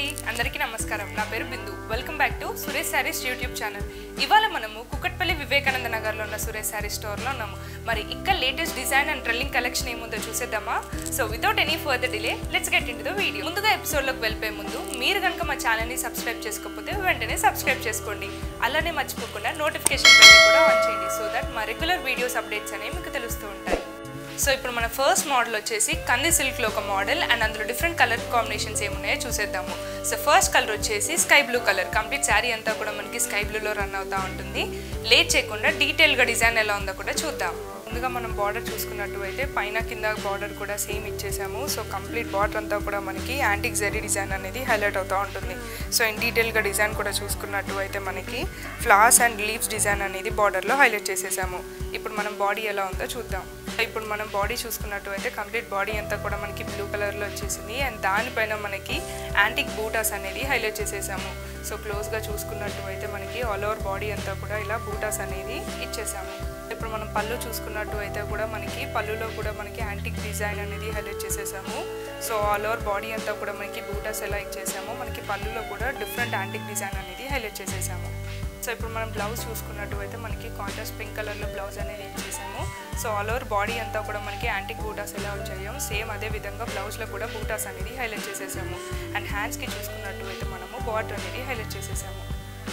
అండి అందరికీ నమస్కారం నా పేరు Bindu welcome back to Suresh Sarees YouTube channel ఇవాళ మనము కుకట్పల్లి వివేకానంద నగర్లో ఉన్న సురేష్ శారీ స్టోర్లో ఉన్నాము మరి ఇక్కడ latest design and trending collection ఏముందో చూసేద్దామా so without any further delay let's get in the video ముందుగా ఎపిసోడ్లోకి వెళ్ళిపోయే ముందు మీరు కనుక మా ఛానల్ని సబ్స్క్రైబ్ చేసుకోకపోతే వెంటనే సబ్స్క్రైబ్ చేసుకోండి అలానే మర్చిపోకుండా నోటిఫికేషన్ బెల్ కూడా ఆన్ చేయండి సో దట్ మా రెగ్యులర్ వీడియోస్ అప్డేట్స్ అనేవి మీకు తెలుస్తూ ఉంటాయి సో ఇప్పుడు మన ఫస్ట్ మోడల్ వచ్చేసి కంది సిల్క్లో ఒక మోడల్ అండ్ అందులో డిఫరెంట్ కలర్ కాంబినేషన్స్ ఏమున్నాయో చూసేద్దాము సో ఫస్ట్ కలర్ వచ్చేసి sky blue colour complete sari అంతా కూడా మనకి స్కై బ్లూలో రన్ అవుతూ ఉంటుంది లేట్ చేయకుండా డీటెయిల్గా డిజైన్ ఎలా ఉందో కూడా చూద్దాం ముందుగా మనం బార్డర్ చూసుకున్నట్టు అయితే పైన కింద బార్డర్ కూడా సేమ్ ఇచ్చేసాము సో కంప్లీట్ బార్డర్ అంతా కూడా మనకి యాంటిక్ జరీ డిజైన్ అనేది హైలైట్ అవుతూ ఉంటుంది సో ఇన్ డీటెయిల్గా డిజైన్ కూడా చూసుకున్నట్టు అయితే మనకి ఫ్లవర్స్ అండ్ లీవ్స్ డిజైన్ అనేది బార్డర్లో హైలైట్ చేసేసాము ఇప్పుడు మనం బాడీ ఎలా ఉందో చూద్దాం ఇప్పుడు మనం బాడీ చూసుకున్నట్టు అయితే కంప్లీట్ బాడీ అంతా కూడా మనకి బ్లూ కలర్లో వచ్చేసింది అండ్ దానిపైన మనకి యాంటిక్ బూటాస్ అనేది హైలైట్ చేసేసాము సో క్లోజ్గా చూసుకున్నట్టు అయితే మనకి ఆల్ ఓవర్ బాడీ అంతా కూడా ఇలా బూటాస్ అనేది ఇచ్చేసాము ఇప్పుడు మనం పళ్ళు చూసుకున్నట్టు అయితే కూడా మనకి పళ్ళులో కూడా మనకి యాంటిక్ డిజైన్ అనేది హైలైట్ చేసేసాము సో ఆల్ ఓవర్ బాడీ అంతా కూడా మనకి బూటాస్ ఎలా ఇచ్చేసాము మనకి పళ్ళులో కూడా డిఫరెంట్ యాంటిక్ డిజైన్ అనేది హైలైట్ చేసేసాము సో ఇప్పుడు మనం బ్లౌజ్ చూసుకున్నట్టు అయితే మనకి కాంట్రాస్ట్ పింక్ కలర్లో బ్లౌజ్ అనేది ఇచ్చేసాము సో ఆల్ ఓవర్ బాడీ అంతా కూడా మనకి యాంటిక్ బూటాస్ ఎలా వచ్చాయో సేమ్ అదే విధంగా బ్లౌజ్లో కూడా బూటాస్ అనేది హైలైట్ చేసేసాము అండ్ హ్యాండ్స్కి చూసుకున్నట్టు అయితే మనము బార్డర్ అనేది హైలైట్ చేసేసాము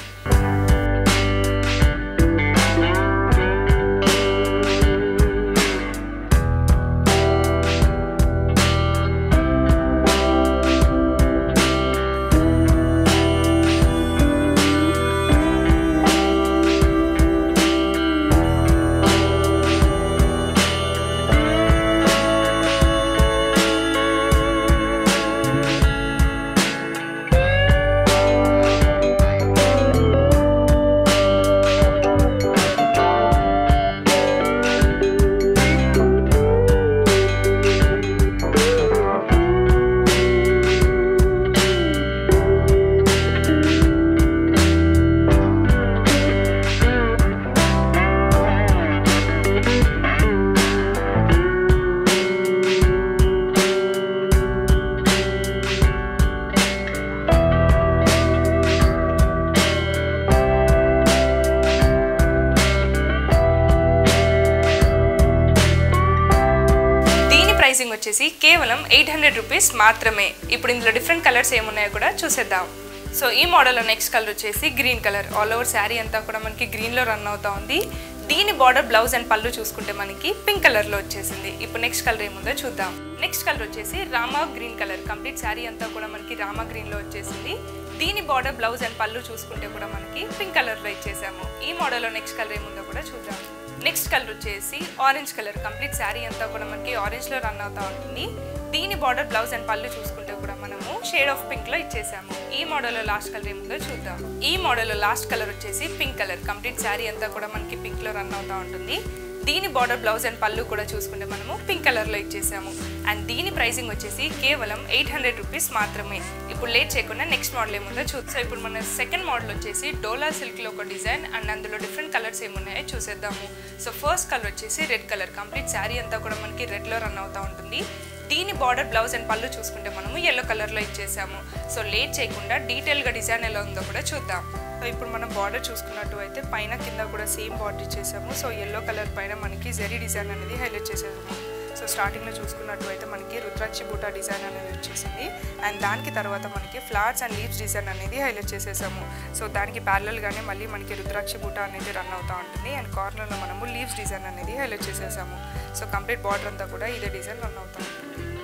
దీని ప్రైసింగ్ వచ్చేసి కేవలం ఎయిట్ హండ్రెడ్ రూపీస్ మాత్రమే ఇప్పుడు ఇందులో డిఫరెంట్ కలర్స్ ఏమున్నాయో కూడా చూసేద్దాం సో ఈ మోడల్లో నెక్స్ట్ కలర్ వచ్చేసి green colour all over sari అంతా కూడా మనకి గ్రీన్లో రన్ అవుతా ఉంది దీని బార్డర్ బ్లౌజ్ అండ్ పళ్ళు చూసుకుంటే మనకి పింక్ కలర్లో వచ్చేసింది ఇప్పుడు నెక్స్ట్ కలర్ ఏముందో చూద్దాం నెక్స్ట్ కలర్ వచ్చేసి rama green colour complete sari అంతా కూడా మనకి రామా గ్రీన్లో వచ్చేసింది దీని బార్డర్ బ్లౌజ్ అండ్ పళ్ళు చూసుకుంటే కూడా మనకి పింక్ కలర్లో ఇచ్చేసాము ఈ మోడల్లో నెక్స్ట్ కలర్ ఏముందో కూడా చూద్దాం నెక్స్ట్ కలర్ వచ్చేసి ఆరెంజ్ కలర్ కంప్లీట్ శారీ అంతా కూడా మనకి ఆరెంజ్లో రన్ అవుతా ఉంటుంది దీని బార్డర్ బ్లౌజ్ అండ్ పళ్ళు చూసుకుంటే కూడా మనము షేడ్ ఆఫ్ పింక్ లో ఇచ్చేసాము ఈ మోడల్లో లాస్ట్ కలర్ ఏముందో చూద్దాం ఈ మోడల్లో లాస్ట్ కలర్ వచ్చేసి పింక్ కలర్ కంప్లీట్ శారీ అంతా కూడా మనకి పింక్ లో రన్ అవుతా ఉంటుంది దీని బార్డర్ బ్లౌజ్ అండ్ పళ్ళు కూడా చూసుకుంటే మనము పింక్ కలర్లో ఇచ్చేసాము అండ్ దీని ప్రైసింగ్ వచ్చేసి కేవలం ఎయిట్ హండ్రెడ్ రూపీస్ మాత్రమే ఇప్పుడు లేట్ చేయకుండా నెక్స్ట్ మోడల్ ఏముందో చూద్దాం సో ఇప్పుడు మన సెకండ్ మోడల్ వచ్చేసి డోలా సిల్క్లో ఒక డిజైన్ అండ్ అందులో డిఫరెంట్ కలర్స్ ఏమున్నాయో చూసేద్దాము సో ఫస్ట్ కలర్ వచ్చేసి రెడ్ కలర్ కంప్లీట్ శారీ అంతా కూడా మనకి రెడ్లో రన్ అవుతూ ఉంటుంది దీని బార్డర్ బ్లౌజ్ అండ్ పళ్ళు చూసుకుంటే మనము ఎల్లో కలర్లో ఇచ్చేసాము సో లేట్ చేయకుండా డీటెయిల్గా డిజైన్ ఎలా ఉందో కూడా చూద్దాం సో ఇప్పుడు మనం బార్డర్ చూసుకున్నట్టు అయితే పైన కింద కూడా సేమ్ బార్డర్ ఇచ్చేసాము సో ఎల్లో కలర్ పైన మనకి జరీ డిజైన్ అనేది హైలైట్ చేసేసాము సో స్టార్టింగ్లో చూసుకున్నట్టు అయితే మనకి రుద్రాక్షి బూటా డిజైన్ అనేది వచ్చేసింది అండ్ దానికి తర్వాత మనకి ఫ్లవర్స్ అండ్ లీవ్స్ డిజైన్ అనేది హైలైట్ చేసేసాము సో దానికి ప్యారలల్గానే మళ్ళీ మనకి రుద్రాక్షి బూటా అనేది రన్ అవుతూ ఉంటుంది అండ్ కార్నర్లో మనము లీవ్స్ డిజైన్ అనేది హైలైట్ చేసేసాము సో కంప్లీట్ బార్డర్ అంతా కూడా ఇదే డిజైన్ రన్ అవుతూ ఉంటుంది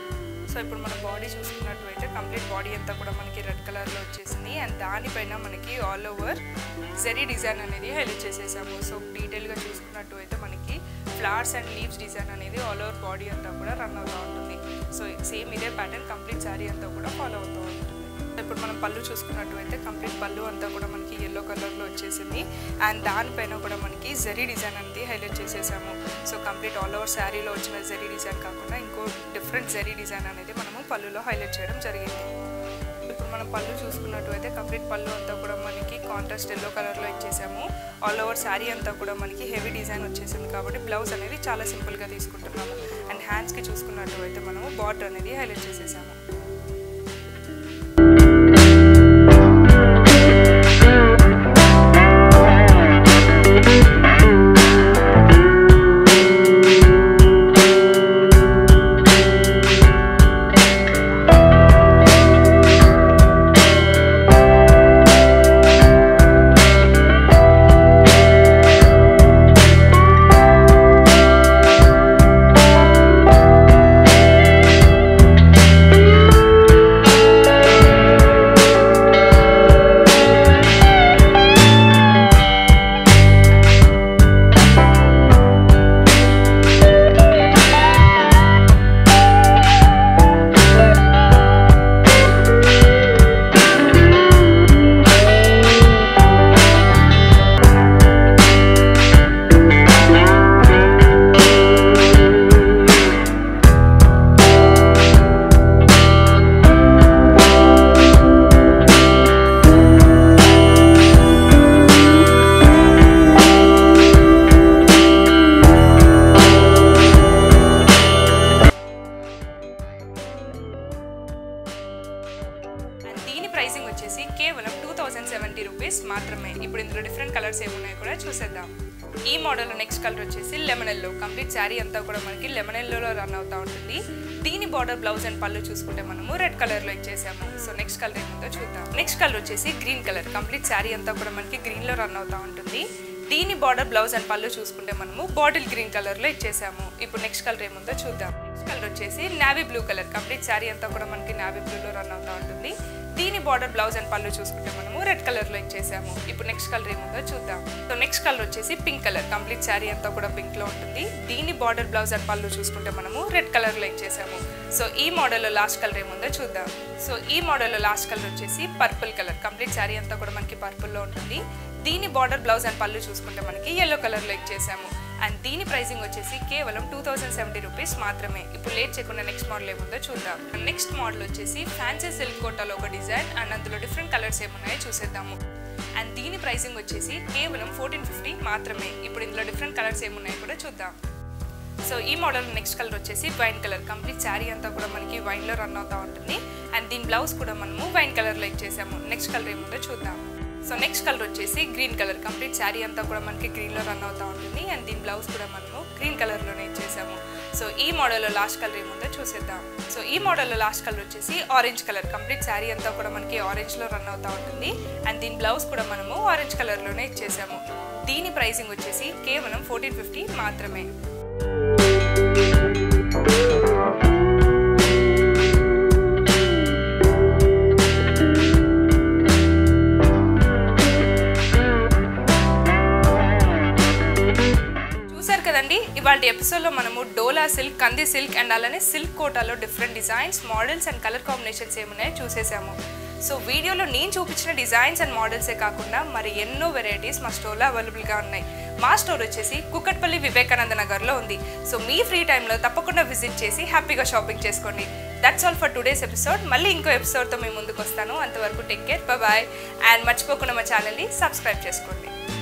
సో ఇప్పుడు మన బాడీ చూసుకున్నట్టు అయితే కంప్లీట్ బాడీ అంతా కూడా మనకి రెడ్ కలర్లో వచ్చేసింది అండ్ దానిపైన మనకి ఆల్ ఓవర్ జరీ డిజైన్ అనేది హైలైట్ చేసేసాము సో డీటెయిల్గా చూసుకున్నట్టు అయితే మనకి ఫ్లవర్స్ అండ్ లీవ్స్ డిజైన్ అనేది ఆల్ ఓవర్ బాడీ అంతా కూడా రన్ అవుతూ ఉంటుంది సో సేమ్ ఇదే ప్యాటర్న్ కంప్లీట్ శారీ అంతా కూడా ఫాలో అవుతూ ఉంటుంది ఇప్పుడు మనం పళ్ళు చూసుకున్నట్టు అయితే కంప్లీట్ పళ్ళు అంతా కూడా మనకి ఎల్లో కలర్లో వచ్చేసింది అండ్ దానిపైన కూడా మనకి జరీ డిజైన్ అనేది హైలైట్ చేసేసాము సో కంప్లీట్ ఆల్ ఓవర్ శారీలో వచ్చిన జరీ డిజైన్ కాకుండా ఇంకో డిఫరెంట్ జరీ డిజైన్ అనేది మనము పళ్ళులో హైలైట్ చేయడం జరిగింది ఇప్పుడు మనం పళ్ళు చూసుకున్నట్టు అయితే కంప్లీట్ పళ్ళు అంతా కూడా మనకి కాంట్రాస్ట్ ఎల్లో కలర్లో ఇచ్చేసాము ఆల్ ఓవర్ శారీ అంతా కూడా మనకి హెవీ డిజైన్ వచ్చేసింది కాబట్టి బ్లౌజ్ అనేది చాలా సింపుల్గా తీసుకుంటున్నాము అండ్ హ్యాండ్స్కి చూసుకున్నట్టు అయితే మనము బార్డర్ అనేది హైలైట్ చేసేసాము ప్రైసింగ్ వచ్చేసి కేవలం టూ థౌసండ్ సెవెంటీ రూపీస్ మాత్రమే ఇప్పుడు ఇందులో డిఫరెంట్ కలర్స్ ఏమున్నాయో కూడా చూసేద్దాం ఈ మోడల్ నెక్స్ట్ కలర్ వచ్చేసి లెమన్ ఎల్లో కంప్లీట్ శారీ అంతా కూడా మనకి లెమన్ ఎల్లోలో రన్ అవుతా ఉంటుంది దీని బార్డర్ బ్లౌజ్ అండ్ పళ్ళు చూసుకుంటే మనము రెడ్ కలర్ లో ఇచ్చేసాము సో నెక్స్ట్ కలర్ ఏముందో చూద్దాం నెక్స్ట్ కలర్ వచ్చేసి గ్రీన్ కలర్ కంప్లీట్ శారీ అంతా కూడా మనకి గ్రీన్ లో రన్ అవుతా ఉంటుంది దీని బార్డర్ బ్లౌజ్ అండ్ పళ్ళు చూసుకుంటే మనము బాటిల్ గ్రీన్ కలర్ లో ఇచ్చేసాము ఇప్పుడు నెక్స్ట్ కలర్ ఏముందో చూద్దాం నెక్స్ట్ కలర్ వచ్చేసి navy blue colour complete sari అంతా కూడా మనకి నావీ బ్లూ లో రన్ అవుతా ఉంటుంది దీని బార్డర్ బ్లౌజ్ అండ్ పళ్ళు చూసుకుంటే మనము రెడ్ కలర్ లో ఇచ్చేసాము ఇప్పుడు నెక్స్ట్ కలర్ ఏముందో చూద్దాం సో నెక్స్ట్ కలర్ వచ్చేసి పింక్ కలర్ కంప్లీట్ శారీ అంతా కూడా పింక్ లో ఉంటుంది దీని బార్డర్ బ్లౌజ్ అండ్ పళ్ళు చూసుకుంటే మనము రెడ్ కలర్ లో ఇచ్చేసాము సో ఈ మోడల్లో లాస్ట్ కలర్ ఏముందో చూద్దాం సో ఈ మోడల్లో లాస్ట్ కలర్ వచ్చేసి పర్పుల్ కలర్ కంప్లీట్ శారీ అంతా కూడా మనకి పర్పుల్ లో ఉంటుంది దీని బార్డర్ బ్లౌజ్ అండ్ పళ్ళు చూసుకుంటే మనకి ఎల్లో కలర్ లో ఇచ్చేసాము అండ్ దీని ప్రైసింగ్ వచ్చేసి కేవలం టూ థౌసండ్ సెవెంటీ రూపీస్ మాత్రమే ఇప్పుడు లేట్ చేయకుండా నెక్స్ట్ మోడల్ ఏముందో చూద్దాం నెక్స్ట్ మోడల్ వచ్చేసి ఫ్యాన్సీ సిల్క్ కోటాలో ఒక డిజైన్ అండ్ అందులో డిఫరెంట్ కలర్స్ ఏమున్నాయో చూసేద్దాము అండ్ దీని ప్రైసింగ్ వచ్చేసి కేవలం ఫోర్టీన్ ఫిఫ్టీ మాత్రమే ఇప్పుడు ఇందులో డిఫరెంట్ కలర్స్ ఏమున్నాయో కూడా చూద్దాం సో ఈ మోడల్ నెక్స్ట్ కలర్ వచ్చేసి వైన్ కలర్ కంప్లీట్ శారీ అంతా కూడా మనకి వైన్లో రన్ అవుతూ ఉంటుంది అండ్ దీని బ్లౌజ్ కూడా మనము వైన్ కలర్లో ఇచ్చేసాము నెక్స్ట్ కలర్ ఏముందో చూద్దాం సో నెక్స్ట్ కలర్ వచ్చేసి గ్రీన్ కలర్ కంప్లీట్ శారీ అంతా కూడా మనకి గ్రీన్లో రన్ అవుతూ ఉంటుంది అండ్ దీని బ్లౌజ్ కూడా మనము గ్రీన్ కలర్లోనే ఇచ్చేసాము సో ఈ మోడల్లో లాస్ట్ కలర్ ఏముందో చూసేద్దాం సో ఈ మోడల్లో లాస్ట్ కలర్ వచ్చేసి ఆరెంజ్ కలర్ కంప్లీట్ శారీ అంతా కూడా మనకి ఆరెంజ్లో రన్ అవుతూ ఉంటుంది అండ్ దీని బ్లౌజ్ కూడా మనము ఆరెంజ్ కలర్లోనే ఇచ్చేసాము దీని ప్రైసింగ్ వచ్చేసి కేవలం ఫోర్టీన్ ఫిఫ్టీ మాత్రమే చూసారు కదండి ఇవాళ ఎపిసోడ్లో మనము Dola silk Kandi silk and అలానే సిల్క్ కోటాలో different designs models and colour combinations ఏమున్నాయో చూసేసాము సో వీడియోలో నేను చూపించిన డిజైన్స్ అండ్ మోడల్సే కాకుండా మరి ఎన్నో వెరైటీస్ మా స్టోర్లో అవైలబుల్గా ఉన్నాయి మా స్టోర్ వచ్చేసి కుక్కట్పల్లి వివేకానంద నగర్లో ఉంది సో మీ ఫ్రీ టైంలో తప్పకుండా విజిట్ చేసి హ్యాపీగా షాపింగ్ చేసుకోండి that's all for today's episode మళ్ళీ ఇంకో ఎపిసోడ్తో మేము ముందుకు వస్తాను అంతవరకు టేక్ కేర్ బాయ్ అండ్ మర్చిపోకుండా మా ఛానల్ని సబ్స్క్రైబ్ చేసుకోండి